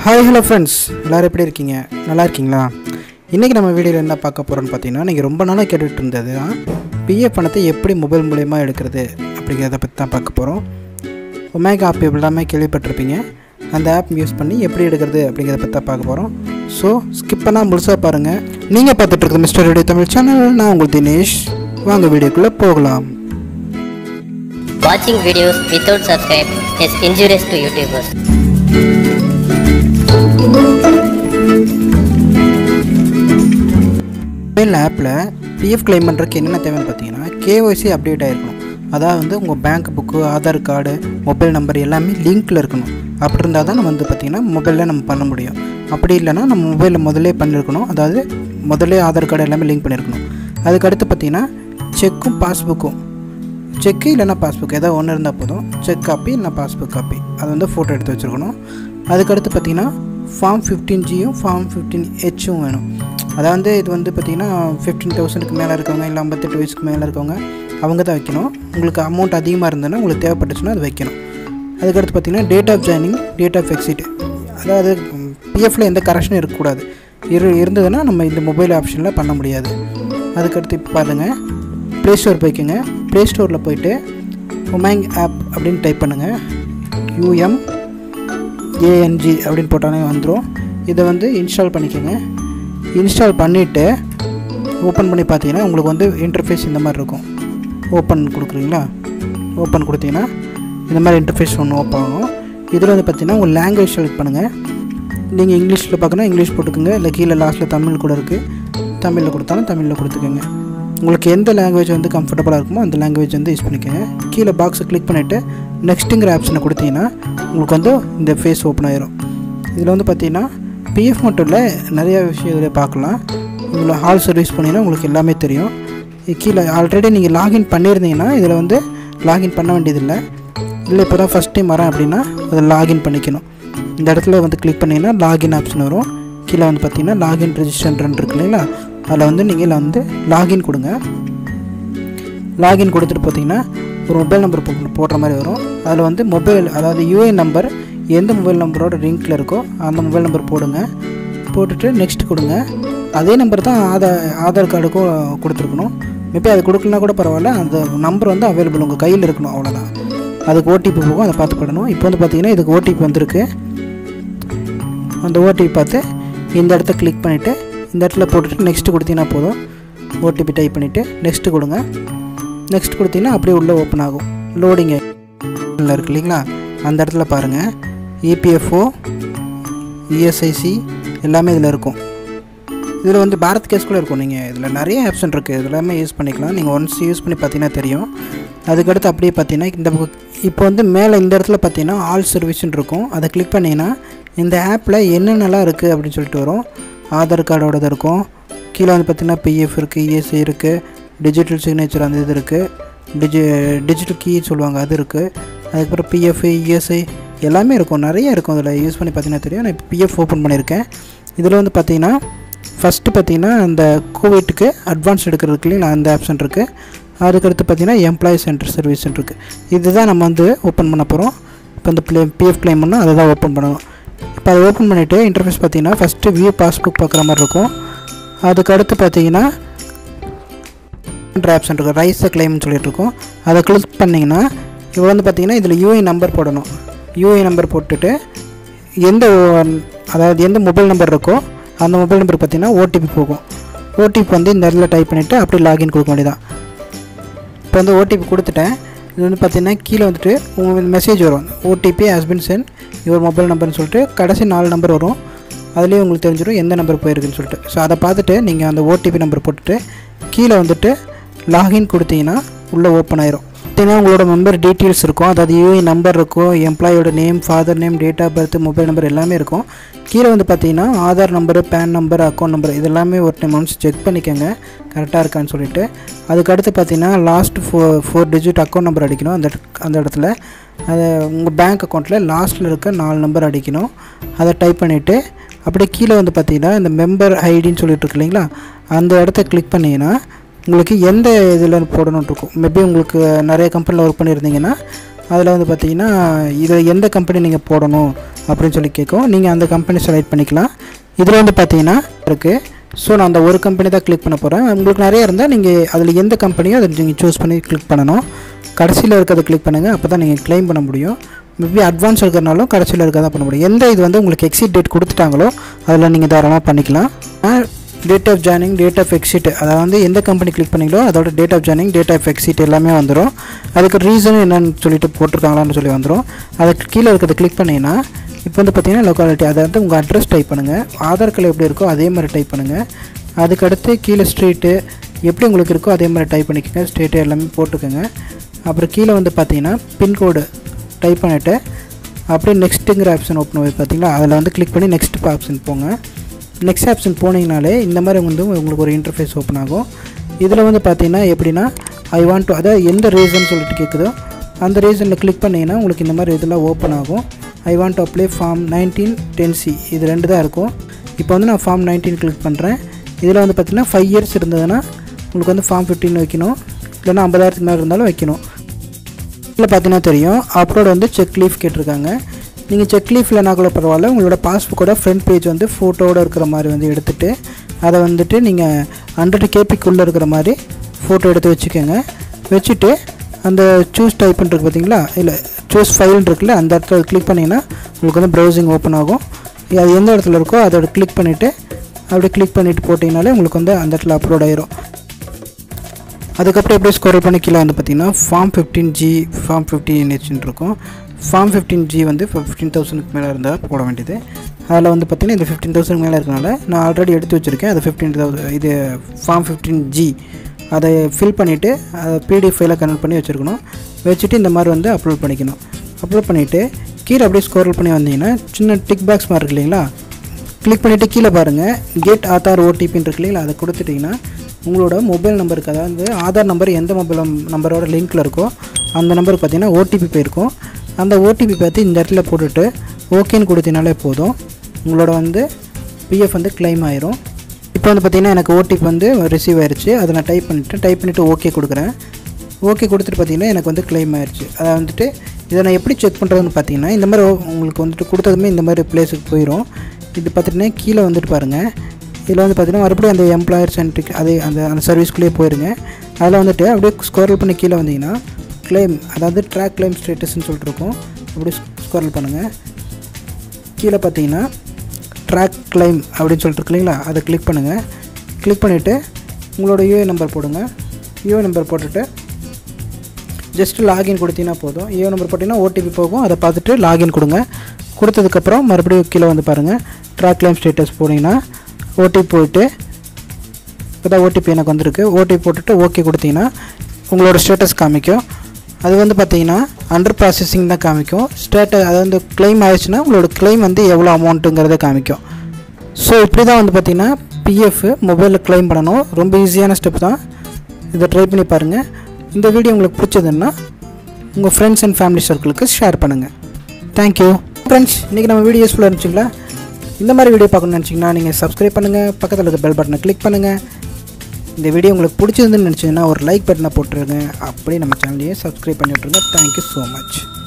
Hi hello friends எல்லோரும் எப்படி இருக்கீங்க நல்லா இருக்கீங்களா இன்றைக்கி நம்ம வீடியோவில் என்ன பார்க்க போகிறோம்னு பார்த்தீங்கன்னா நீங்கள் ரொம்ப நாளாக கேட்டுட்டு இருந்தது தான் பிஎஃப் பணத்தை எப்படி மொபைல் மூலயமா எடுக்கிறது அப்படிங்கிறத பற்றி தான் பார்க்க போகிறோம் ஒமேகா ஆப் எல்லாமே கேள்விப்பட்டிருப்பீங்க அந்த ஆப் யூஸ் பண்ணி எப்படி எடுக்கிறது அப்படிங்கிறத பற்றி தான் பார்க்க போகிறோம் ஸோ ஸ்கிப் பண்ணால் முழுசாக பாருங்கள் நீங்கள் பார்த்துட்டு இருக்கிற மிஸ்டர் ரேடியோ தமிழ் சேனல் நான் உங்கள் தினேஷ் வாங்க வீடியோக்குள்ளே போகலாம் Watching videos without subscribe is injurious to YouTubers. Mobile ஆப்பில் பிஎஃப் கிளைம் பண்ணுறதுக்கு என்னென்ன தேவைன்னு பார்த்தீங்கன்னா கேஒய்சி அப்டேட் ஆகிருக்கணும் அதாவது வந்து உங்கள் bank book Aadhaar card mobile number எல்லாமே லிங்க்கில் இருக்கணும் அப்படி இருந்தால் தான் நம்ம வந்து பார்த்திங்கன்னா மொபைலில் நம்ம பண்ண முடியும் அப்படி இல்லைன்னா நம்ம மொபைலில் முதல்லே பண்ணியிருக்கணும் அதாவது முதல்லே ஆதார் கார்டு எல்லாமே லிங்க் பண்ணியிருக்கணும் அதுக்கடுத்து பார்த்திங்கன்னா செக்கும் பாஸ்புக்கும் செக்கு இல்லைன்னா பாஸ்புக் ஏதாவது ஒன்று இருந்தால் போதும் செக் காப்பி இல்லைனா பாஸ்புக் காப்பி அது வந்து ஃபோட்டோ எடுத்து வச்சுருக்கணும் அதுக்கடுத்து பார்த்தீங்கன்னா ஃபார்ம் ஃபிஃப்டீன் ஜியும் ஃபார்ம் ஃபிஃப்டீன் ஹெச்சும் வேணும் அதாவது இது வந்து பார்த்திங்கன்னா ஃபிஃப்டீன் தௌசண்ட்க்கு மேலே இருக்கவங்க இல்லை ஐம்பத்தெட்டு வயசுக்கு மேலே இருக்கவங்க அவங்க தான் வைக்கணும் உங்களுக்கு அமௌண்ட் அதிகமாக இருந்ததுன்னா உங்களுக்கு தேவைப்பட்டுச்சுன்னா அது வைக்கணும் அதுக்கடுத்து பார்த்திங்கன்னா date of joining date of exit அதாவது பிஎஃப்பில் எந்த கரெக்ஷனும் இருக்கக்கூடாது இரு இருந்ததுன்னா நம்ம இந்த மொபைல் ஆப்ஷனில் பண்ண முடியாது அதுக்கடுத்து இப்போ பாருங்கள் ப்ளே ஸ்டோர் போய்க்குங்க ப்ளே ஸ்டோரில் போயிட்டு ஒமேங் ஆப் அப்படின்னு டைப் பண்ணுங்கள் யூஎம் ஏஎன்ஜி அப்படின்னு போட்டாலே வந்துடும் இதை வந்து இன்ஸ்டால் பண்ணிக்கோங்க இன்ஸ்டால் பண்ணிவிட்டு ஓப்பன் பண்ணி பார்த்தீங்கன்னா உங்களுக்கு வந்து இன்டர்ஃபேஸ் இந்த மாதிரி இருக்கும் ஓப்பன் கொடுக்குறீங்களா ஓப்பன் கொடுத்தீங்கன்னா இந்த மாதிரி இன்டர்ஃபேஸ் ஒன்று ஓப்பன் ஆகும் இதில் வந்து பார்த்தீங்கன்னா உங்கள் லாங்குவேஜ் செலக்ட் பண்ணுங்கள் நீங்கள் இங்கிலீஷில் பார்க்கணும் இங்கிலீஷ் போட்டுக்கோங்க இல்லை கீழே லாஸ்ட்டில் தமிழ் கூட இருக்குது தமிழில் கொடுத்தாலும் தமிழில் கொடுத்துக்கோங்க உங்களுக்கு எந்த லாங்குவேஜ் வந்து கம்ஃபர்டபுளாக இருக்குமோ அந்த லாங்குவேஜ் வந்து யூஸ் பண்ணிக்கோங்க கீழே பாக்ஸை கிளிக் பண்ணிவிட்டு நெக்ஸ்ட்டுங்கிற ஆப்ஷனை கொடுத்தீங்கன்னா உங்களுக்கு வந்து இந்த ஃபேஸ் ஓப்பன் ஆயிரும் இதில் வந்து பார்த்தீங்கன்னா பிஎஃப் மட்டும் இல்லை நிறைய விஷயம் இதில் பார்க்கலாம் இதில் ஹால் சர்வீஸ் பண்ணிங்கன்னா உங்களுக்கு எல்லாமே தெரியும் இது கீழே ஆல்ரெடி நீங்கள் லாகின் பண்ணியிருந்தீங்கன்னா இதில் வந்து லாகின் பண்ண வேண்டியதில்லை இல்லை இப்போ தான் ஃபஸ்ட் டைம் வரேன் அப்படின்னா அதை லாகின் பண்ணிக்கணும் இந்த இடத்துல வந்து கிளிக் பண்ணிங்கன்னா லாகின் ஆப்ஷன் வரும் கீழே வந்து பார்த்தீங்கன்னா லாகின் ரெஜிஸ்டர்ன்ட்டு இருக்கு இல்லைங்களா அதில் வந்து நீங்கள் இதில் வந்து லாகின் கொடுங்க லாகின் கொடுத்துட்டு பார்த்தீங்கன்னா ஒரு மொபைல் நம்பர் போ- போடுற மாதிரி வரும் அதில் வந்து மொபைல் அதாவது யூஏஎன் நம்பர் எந்த மொபைல் நம்பரோட லிங்க்கில் இருக்கோ அந்த மொபைல் நம்பர் போடுங்க போட்டுட்டு நெக்ஸ்ட் கொடுங்க அதே நம்பர் தான் ஆதார் ஆதார் கார்டுக்கும் கொடுத்துருக்கணும் மேபி அது கொடுக்கலனா கூட பரவாயில்ல அந்த நம்பர் வந்து அவைலபிள் உங்கள் கையில் இருக்கணும் அவ்வளோதான் அதுக்கு ஓடிபி போகும் அதை பார்த்து பண்ணணும் இப்போ வந்து பார்த்தீங்கன்னா இதுக்கு ஓடிபி வந்திருக்கு அந்த ஓடிபி பார்த்து இந்த இடத்த கிளிக் பண்ணிவிட்டு இந்த இடத்துல போட்டுட்டு நெக்ஸ்ட் கொடுத்தீங்கன்னா போதும் ஓடிபி டைப் பண்ணிவிட்டு நெக்ஸ்ட் கொடுங்க நெக்ஸ்ட் கொடுத்தீங்கன்னா அப்படியே உள்ளே ஓப்பன் ஆகும் லோடிங் இருக்கு இல்லைங்களா அந்த இடத்துல பாருங்கள் இபிஎஃப்ஓ இஎஸ்ஐசி எல்லாமே இதில் இருக்கும் இதில் வந்து பாரத் கேஸ் கூட இருக்கும் நீங்கள் இதில் நிறைய ஆப்ஷன் இருக்குது இது எல்லாமே யூஸ் பண்ணிக்கலாம் நீங்கள் ஒன்ஸ் யூஸ் பண்ணி பார்த்தீங்கன்னா தெரியும் அதுக்கடுத்து அப்படியே பார்த்தீங்கன்னா இந்த பக்கம் இப்போ வந்து மேலே இந்த இடத்துல பார்த்தீங்கன்னா ஆல் சர்வீஸ்னு இருக்கும் அதை கிளிக் பண்ணிங்கன்னா இந்த ஆப்பில் என்னென்னலாம் இருக்குது அப்படின்னு சொல்லிட்டு வரும் ஆதார் கார்டோடது இருக்கும் கீழே வந்து பார்த்தீங்கன்னா பிஎஃப் இருக்குது இஎஸ்ஐ இருக்குது டிஜிட்டல் சிக்னேச்சர் அந்த இது இருக்குது டிஜி டிஜிட்டல் கீ சொல்லுவாங்க அது இருக்குது அதுக்கப்புறம் பிஎஃப் இஎஸ்ஐ எல்லாமே இருக்கும் நிறைய இருக்கும் அதில் யூஸ் பண்ணி பார்த்தீங்கன்னா தெரியும் நான் இப்போ பிஎஃப் ஓப்பன் பண்ணியிருக்கேன் இதில் வந்து பார்த்தீங்கன்னா ஃபஸ்ட்டு பார்த்தீங்கன்னா அந்த கோவிட்டுக்கு அட்வான்ஸ் எடுக்கிறதுக்கு இல்லைங்களா அந்த ஆப்ஷன் இருக்குது அதுக்கடுத்து பார்த்தீங்கன்னா எம்ப்ளாயி சென்டர் சர்வீஸ் இருக்குது இதுதான் நம்ம வந்து ஓப்பன் பண்ண போகிறோம் இப்போ இந்த ப்ளே பிஎஃப் கிளைம் பண்ணால் அதை தான் ஓப்பன் பண்ணணும் இப்போ அதை ஓப்பன் பண்ணிவிட்டு இன்டர்ஃபேஸ் பார்த்தீங்கன்னா ஃபஸ்ட்டு வியூ பாஸ்புக் பார்க்குற மாதிரி இருக்கும் அதுக்கடுத்து பார்த்தீங்கன்னா ஆப்ஷன் இருக்கும் ரைஸ் கிளைம்னு சொல்லிட்டு இருக்கோம் அதை கிளிக் பண்ணிங்கன்னா இப்போ வந்து பார்த்தீங்கன்னா இதில் யூஐ நம்பர் போடணும் யூஐ நம்பர் போட்டுட்டு எந்த ஓ- அதாவது எந்த மொபைல் நம்பர் இருக்கோ அந்த மொபைல் நம்பர் பார்த்தீங்கன்னா ஓடிபி போகும் ஓடிபி வந்து இந்த இடத்துல டைப் பண்ணிவிட்டு அப்படியே லாகின் கொடுக்க வேண்டியதான் இப்போ வந்து ஓடிபி கொடுத்துட்டேன் இது வந்து பார்த்தீங்கன்னா கீழே வந்துட்டு உங்களுக்கு மெசேஜ் வரும் OTP has been sent your mobile நம்பர்னு சொல்லிட்டு கடைசி நாலு நம்பர் வரும் அதுலேயே உங்களுக்கு தெரிஞ்சிடும் எந்த நம்பர் போயிருக்குன்னு சொல்லிட்டு ஸோ அதை பார்த்துட்டு நீங்கள் அந்த ஓடிபி நம்பர் போட்டுட்டு கீழே வந்துட்டு லாகின் கொடுத்தீங்கன்னா உள்ளே ஓப்பன் ஆயிரும் பார்த்தீங்கன்னா உங்களோட மெம்பர் டீட்டெயில்ஸ் இருக்கும் அதாவது யூஏ நம்பர் இருக்கும் எம்ப்ளாயோட name father name date of birth mobile number எல்லாமே இருக்கும் கீழே வந்து பார்த்தீங்கன்னா Aadhaar number PAN number account number இது எல்லாமே ஒரு டைம் ஒன்ஸ் செக் பண்ணிக்கோங்க கரெக்டாக இருக்கான்னு சொல்லிட்டு அதுக்கடுத்து பார்த்தீங்கன்னா last four four digit account number அடிக்கணும் அந்த இடத்- அந்த இடத்துல அதை உங்கள் பேங்க் அக்கௌண்ட்டில் லாஸ்ட்டில் இருக்க நாலு நம்பர் அடிக்கணும் அதை டைப் பண்ணிவிட்டு அப்படியே கீழே வந்து பார்த்தீங்கன்னா இந்த மெம்பர் ஐடின்னு சொல்லிட்டு இருக்கு இல்லைங்களா அந்த இடத்த கிளிக் பண்ணிங்கன்னா உங்களுக்கு எந்த இதில் போடணும்னு இருக்கும் மேபி உங்களுக்கு நிறைய கம்பெனியில் ஒர்க் பண்ணியிருந்தீங்கன்னா அதில் வந்து பார்த்தீங்கன்னா இதில் எந்த கம்பெனி நீங்கள் போடணும் அப்படின்னு சொல்லி கேட்கும் நீங்கள் அந்த கம்பெனி செலக்ட் பண்ணிக்கலாம் இதில் வந்து பார்த்தீங்கன்னா இருக்குது ஸோ நான் அந்த ஒரு கம்பெனி தான் கிளிக் பண்ண போகிறேன் உங்களுக்கு நிறைய இருந்தால் நீங்கள் அதில் எந்த கம்பெனியோ அதை நீங்கள் சூஸ் பண்ணி கிளிக் பண்ணணும் கடைசியில் இருக்கிறத கிளிக் பண்ணுங்கள் அப்போ தான் நீங்கள் க்ளைம் பண்ண முடியும் மேபி அட்வான்ஸ் இருக்கிறனாலும் கடைசியில் இருக்கிறதா பண்ண முடியும் எந்த இது வந்து உங்களுக்கு எக்ஸிட் டேட் கொடுத்துட்டாங்களோ அதில் நீங்கள் தாராளமாக பண்ணிக்கலாம் date of joining date of exit அதாவது வந்து எந்த கம்பெனி கிளிக் பண்ணீங்களோ அதோட date of joining date of exit எல்லாமே வந்துடும் அதுக்கு ரீசன் என்னன்னு சொல்லிட்டு போட்டிருக்காங்களான்னு சொல்லி வந்துடும் அதுக்கு கீழே இருக்கிறத கிளிக் பண்ணிங்கன்னா இப்போ வந்து பார்த்தீங்கன்னா லொக்காலிட்டி அதை வந்து உங்கள் அட்ரஸ் டைப் பண்ணுங்கள் ஆதார் கார்டு எப்படி இருக்கோ அதே மாதிரி டைப் பண்ணுங்கள் அதுக்கடுத்து கீழே ஸ்ட்ரீட்டு எப்படி உங்களுக்கு இருக்கோ அதே மாதிரி டைப் பண்ணிக்கோங்க ஸ்ட்ரீட்டு எல்லாமே போட்டுக்கோங்க அப்புறம் கீழே வந்து பார்த்தீங்கன்னா பின்கோடு டைப் பண்ணிவிட்டு அப்படியே நெக்ஸ்ட்டுங்கிற ஆப்ஷன் ஓப்பன் ஆகுது பார்த்தீங்களா அதில் வந்து கிளிக் பண்ணி நெக்ஸ்ட் ஆப்ஷன் போங்க நெக்ஸ்ட் ஆப்ஷன் போனீங்கனாலே இந்த மாதிரி வந்து உங்களுக்கு ஒரு இன்டர்ஃபேஸ் ஓப்பன் ஆகும் இதில் வந்து பார்த்தீங்கன்னா எப்படின்னா ஐ வாண்ட் டு அதாவது எந்த ரீசன் சொல்லிட்டு கேட்குதோ அந்த ரீசனில் கிளிக் பண்ணிங்கன்னா உங்களுக்கு இந்த மாதிரி இதெல்லாம் ஓப்பன் ஆகும் I want to apply form nineteen ten C இது ரெண்டு தான் இருக்கும் இப்போ வந்து நான் ஃபார்ம் நைன்டீன் கிளிக் பண்ணுறேன் இதில் வந்து பார்த்தீங்கன்னா ஃபைவ் இயர்ஸ் இருந்ததுன்னா உங்களுக்கு வந்து ஃபார்ம் ஃபிஃப்டின் வைக்கணும் இல்லைன்னா ஐம்பதாயிரத்துக்கு மேலே இருந்தாலும் வைக்கணும் இதில் பார்த்தீங்கன்னா தெரியும் அப்லோட் வந்து செக் லீஃப் கேட்டிருக்காங்க நீங்கள் செக் லீஃப் இல்லைனா கூட பரவாயில்ல உங்களோட பாஸ்புக்கோட ஃப்ரண்ட் பேஜ் வந்து ஃபோட்டோவோட இருக்கிற மாதிரி வந்து எடுத்துகிட்டு அதை வந்துட்டு நீங்கள் ஹண்ட்ரட் கேபிக்குள்ளே இருக்கிற மாதிரி ஃபோட்டோ எடுத்து வச்சுக்கோங்க வச்சுட்டு அந்த சூஸ் டைப் பண்ணுறது பார்த்தீங்களா இல்லை சூஸ் ஃபைல் இருக்குல்ல அந்த இடத்துல கிளிக் பண்ணிங்கன்னா உங்களுக்கு வந்து ப்ரௌசிங் ஓப்பன் ஆகும் அது எந்த இடத்துல இருக்கோ அதோட கிளிக் பண்ணிவிட்டு அப்படியே கிளிக் பண்ணிவிட்டு போட்டிங்கனாலே உங்களுக்கு வந்து அந்த இடத்துல அப்லோட் ஆயிரும் அதுக்கப்புறம் எப்படியே ஸ்கோர் பண்ணி கீழே வந்து பார்த்தீங்கன்னா form fifteen G form fifteen என்ஹெச்னு இருக்கும் ஃபார்ம் ஃபிஃப்டீன் ஜி வந்து ஃபிஃப்டீன் தௌசண்ட்க்கு மேலே இருந்தால் போட வேண்டியது அதில் வந்து பார்த்தீங்கன்னா இந்த ஃபிஃப்டீன் தௌசண்ட் மேலே இருக்கனால நான் ஆல்ரெடி எடுத்து வச்சுருக்கேன் அது ஃபிஃப்டீன் தௌசண்ட் இது ஃபார்ம் ஃபிஃப்டீன் ஜி அதை ஃபில் பண்ணிவிட்டு அதை பிடிஎஃப் ஃபைலாக கன்வெர்ட் பண்ணி வச்சுருக்கணும் வச்சுட்டு இந்த மாதிரி வந்து அப்லோட் பண்ணிக்கணும் அப்லோட் பண்ணிவிட்டு கீழே அப்படியே ஸ்கோரல் பண்ணி வந்தீங்கன்னா சின்ன டிக் பாக்ஸ் மாதிரி இருக்கு இல்லைங்களா கிளிக் பண்ணிவிட்டு கீழே பாருங்கள் கெட் ஆதார் ஓடிபின்னு இருக்கு இல்லைங்களா அதை கொடுத்துட்டிங்கன்னா உங்களோட மொபைல் நம்பருக்கு அதாவது ஆதார் நம்பர் எந்த மொபைல் நம்பரோட லிங்க்கில் இருக்கோ அந்த நம்பருக்கு பார்த்தீங்கன்னா ஓடிபி போயிருக்கும் அந்த ஓடிபி பார்த்து இந்த இடத்துல போட்டுட்டு ஓகேன்னு கொடுத்தீங்கனாலே போதும் உங்களோட வந்து பிஎஃப் வந்து claim ஆயிரும் இப்போ வந்து பார்த்தீங்கன்னா எனக்கு ஓடிபி வந்து ரிசீவ் ஆயிருச்சு அதை நான் டைப் பண்ணிவிட்டு டைப் பண்ணிவிட்டு ஓகே கொடுக்குறேன் ஓகே கொடுத்துட்டு பார்த்தீங்கன்னா எனக்கு வந்து claim ஆயிருச்சு அதை வந்துட்டு இதை நான் எப்படி செக் பண்ணுறதுன்னு பார்த்தீங்கன்னா இந்த மாதிரி உங்களுக்கு வந்துட்டு கொடுத்ததுமே இந்த மாதிரி பிளேஸுக்கு போயிடும் இது பார்த்துட்டுனா கீழே வந்துட்டு பாருங்கள் இதில் வந்து பார்த்தீங்கன்னா மறுபடியும் அந்த எம்ப்ளாயர் சென்ட்ரிக் அதே அந்த அந்த சர்வீஸ்க்குள்ளேயே போயிருங்க அதில் வந்துட்டு அப்படியே ஸ்கோரல் பண்ணி கீழே வந்தீங்கன்னா claim அதாவது ட்ராக் claim ஸ்டேட்டஸ்ன்னு சொல்லிட்டு இருக்கும் அப்படியே ஸ்கோரல் பண்ணுங்கள் கீழே பார்த்தீங்கன்னா ட்ராக் claim அப்படின்னு சொல்லிட்டு இருக்கு இல்லைங்களா அதை கிளிக் பண்ணுங்கள் கிளிக் பண்ணிவிட்டு உங்களோட யூஏ நம்பர் போடுங்க யூஏ நம்பர் போட்டுட்டு ஜஸ்ட் லாகின் கொடுத்தீங்கன்னா போதும் யூஏ நம்பர் போட்டிங்கன்னா ஓடிபி போகும் அதை பார்த்துட்டு லாகின் கொடுங்க கொடுத்ததுக்கப்புறம் மறுபடியும் கீழே வந்து பாருங்கள் ட்ராக் claim ஸ்டேட்டஸ் போனீங்கன்னா ஓடிபி போயிட்டு இப்போ தான் ஓடிபி எனக்கு வந்திருக்கு ஓடிபி போட்டுட்டு ஓகே கொடுத்தீங்கன்னா உங்களோட ஸ்டேட்டஸ் காமிக்கும் அது வந்து பார்த்தீங்கன்னா அண்டர் ப்ராசஸிங் தான் காமிக்கும் ஸ்டேட்டஸ் அது வந்து claim ஆயிடுச்சுன்னா உங்களோட claim வந்து எவ்வளோ அமௌண்ட்டுங்கிறத காமிக்கும் ஸோ இப்படி தான் வந்து பார்த்தீங்கன்னா பிஎஃப் மொபைலில் claim பண்ணணும் ரொம்ப ஈஸியான ஸ்டெப் தான் இதை ட்ரை பண்ணி பாருங்கள் இந்த வீடியோ உங்களுக்கு பிடிச்சதுன்னா உங்கள் ஃப்ரெண்ட்ஸ் அண்ட் ஃபேமிலி சர்க்கிளுக்கு ஷேர் பண்ணுங்கள் தேங்க்யூ ஃப்ரெண்ட்ஸ் இன்றைக்கி நம்ம வீடியோ யூஸ்ஃபுல்லாக இருந்துச்சுங்களா இந்த மாதிரி வீடியோ பார்க்கணும்னு நினச்சிங்கன்னா நீங்கள் சப்ஸ்கிரைப் பண்ணுங்கள் பக்கத்தில் இருக்க பெல் பட்டனை கிளிக் பண்ணுங்கள் இந்த வீடியோ உங்களுக்கு பிடிச்சிருந்துன்னு நினச்சிங்கன்னா ஒரு லைக் பட்டனை போட்டுருங்க அப்படியே நம்ம சேனலையே சப்ஸ்கிரைப் பண்ணி விட்ருங்க தேங்க்யூ ஸோ மச்